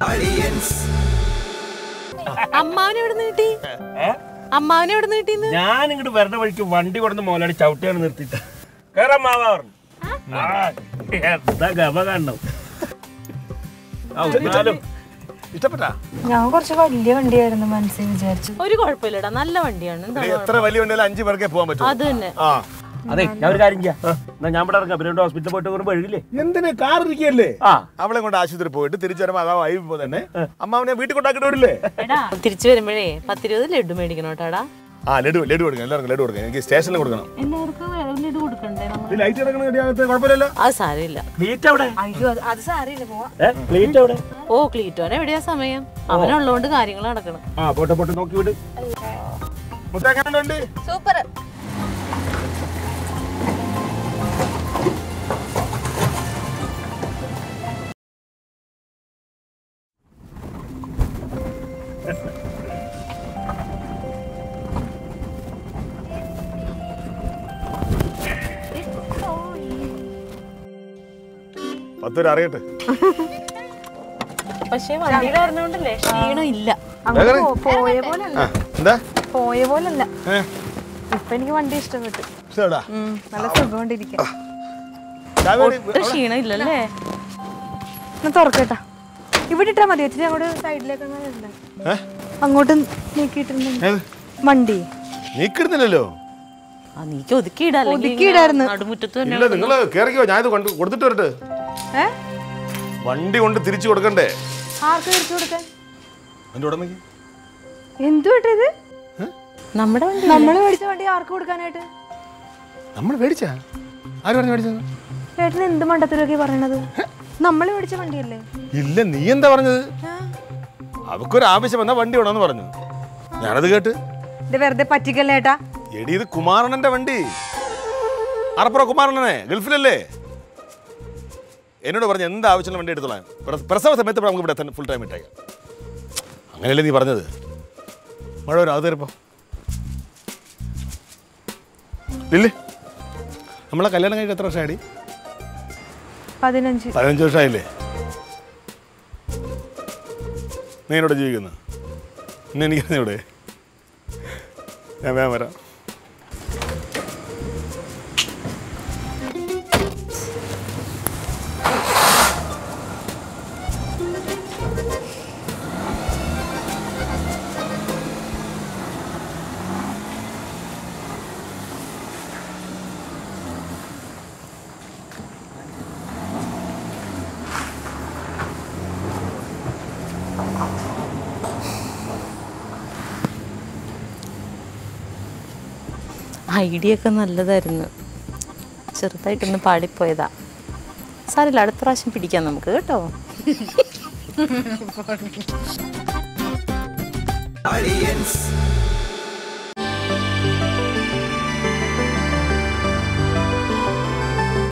അമ്മാവനെ എവിടെ നീട്ടി അമ്മാവനെ എവിടെ നീട്ടിന്ന് ഞാൻ ഇങ്ങോട്ട് വരണ വഴിക്ക് വണ്ടി കൊടുന്ന് മോലാടി ചവിട്ടിയാണ് നിർത്തിയിട്ട് കേറാൻ മാവാ പറഞ്ഞു ആ, എന്താ ഗമ കാണണം ആ, എന്നാലും ഇഷ്ടപ്പെട്ടാ ഞാൻ കുറച്ച് വലിയ വണ്ടിയായിരുന്നു മനസ്സിൽ വിചാരിച്ചു ഒരു കുഴപ്പമില്ലടാ നല്ല വണ്ടിയാണ് എന്താണ് എത്ര വലിയ വണ്ടിയാലും അഞ്ചു പേർക്കേ പോകാൻ പറ്റും അത് തന്നെ ആ അതെ ഞാൻ ഒരു കാര്യം ചെയ്യാം എന്നാ ഞാൻ ഇവിടെ ഇറങ്ങാം പിന്നെ ഹോസ്പിറ്റലിൽ പോയിട്ട് വരുമ്പോ എഴുതില്ലേ എന്തിനാ കാർ ഇരിക്കല്ലേ ആ അവളെ കൊണ്ട് ആശുപത്രി പോയിട്ട് തിരിച്ചു വരുമ്പോ അതാ വൈകുമ്പോ തന്നെ അമ്മാവനെ വീട്ടിൽ കൊണ്ടാക്കിട്ട് വരില്ലേ എടാ തിരിച്ചു വരുമ്പോഴേ പത്തിരുപത് ലഡു മേടിക്കണം കേട്ടാടാ ആ ലഡു ലഡു കൊടുക്കണം എല്ലാവർക്കും ലഡു കൊടുക്കണം എനിക്ക് സ്റ്റേഷനിൽ കൊടുക്കണം എല്ലാവർക്കും ലഡു കൊടുക്കണ്ടേ നമ്മൾ ഇത് ലൈറ്റ് കിടക്കണ അകത്ത് കുഴപ്പമില്ലല്ലോ അത് സാരമില്ല ക്ലീറ്റ് എവിടെ അയ്യോ അത് അത് സാരമില്ല പോവാ ഏ ക്ലീറ്റ് എവിടെ ഓ ക്ലീറ്റോനെ എവിടെയാ സമയം അവനുള്ളതുകൊണ്ട് കാര്യങ്ങൾ നടക്കണം ആ പോട്ടെ പോട്ടെ നോക്കി വിട് മുത്ത എങ്ങനെ ഉണ്ട് സൂപ്പർ പത്ത് പേര് അറിയട്ടെ പക്ഷെ വണ്ടി കാരണോണ്ടല്ലേ ക്ഷീണം ഇല്ല അങ്ങ് പോ- പോയ പോലെ ആ എന്താ പോയ പോലല്ല ഏ ഇപ്പൊ എനിക്ക് വണ്ടി ഇഷ്ടപ്പെട്ടു ഇഷ്ടപ്പെടാ ഉം, നല്ല സുഖമുണ്ടിരിക്കാം ചായ വേണ്ടി- ഒട്ടും ക്ഷീണം ഇല്ലല്ലേ ഒന്ന് തുറക്കട്ടാ ഇവിടെ ഇട്ടാ മതി വെച്ചിട്ട് അങ്ങോട്ട് സൈഡിലേക്ക് ഏ? അങ്ങോട്ട് നീക്കിയിട്ടുണ്ട് ഏത്? വണ്ടി നീക്കിടുന്നില്ലല്ലോ ആ നീക്ക് ഒതുക്കിയിടാ ഒതുക്കിയിടായിരുന്നു. നടുമുറ്റത്ത് തന്നെ ഇല്ല നിങ്ങള് കേറിക്കോ ഞാൻ ഇത് കൊണ്ട് കൊടുത്തിട്ട് വരട്ടെ ഏ വണ്ടി കൊണ്ട് തിരിച്ചു കൊടുക്കണ്ടേ ആർക്ക് തിരിച്ചു കൊടുക്കാൻ എന്റെ ഉടമയ്ക്ക് എന്തു ഇത് നമ്മുടെ വണ്ടി നമ്മൾ മേടിച്ച വണ്ടി ആർക്ക് കൊടുക്കാനായിട്ട് നമ്മൾ മേടിച്ചാ ആര് പറഞ്ഞു മേടിച്ചത് ചേട്ടൻ എന്ത് മണ്ടത്തിലൊക്കെ പറയണത് നമ്മൾ മേടിച്ച വണ്ടിയല്ലേ ഇല്ല നീ എന്താ പറഞ്ഞത് അവക്കൊരു ആവശ്യം വന്നാ വണ്ടി വേണമെന്ന് പറഞ്ഞു ഞാനത് കേട്ട് ഇത് വെറുതെ പറ്റിക്കല്ലേ ഏട്ടാ എടി ഇത് കുമാരണ്ണന്റെ വണ്ടി അറപ്പുറ കുമാരണ്ണനെ ഗൾഫിലല്ലേ എന്നോട് പറഞ്ഞു എന്ത് ആവശ്യമുള്ള വണ്ടി എടുത്തോളാൻ പ്ര- പ്രസവ സമയത്ത് ഇവിടെ നമുക്ക് ഇവിടെ ഫുൾ ടൈം ഇട്ടേക്കാം അങ്ങനെയല്ലേ നീ പറഞ്ഞത് മഴ വരും അത് തരുമ്പോ ഇല്ലേ നമ്മളെ കല്യാണം കഴിഞ്ഞിട്ട് എത്ര വർഷമായിടി പതിനഞ്ച് പതിനഞ്ച് വർഷമായില്ലേ നീ എന്നോട് ജീവിക്കുന്നു ഇന്ന് എനിക്ക് ഇവിടെ ഞാൻ വേഗം വരാം ഐഡിയ ഒക്കെ നല്ലതായിരുന്നു ചെറുതായിട്ടൊന്ന് പാടിപ്പോയതാ സാരമില്ല അടുത്ത പ്രാവശ്യം പിടിക്കാം നമുക്ക് കേട്ടോ Aliens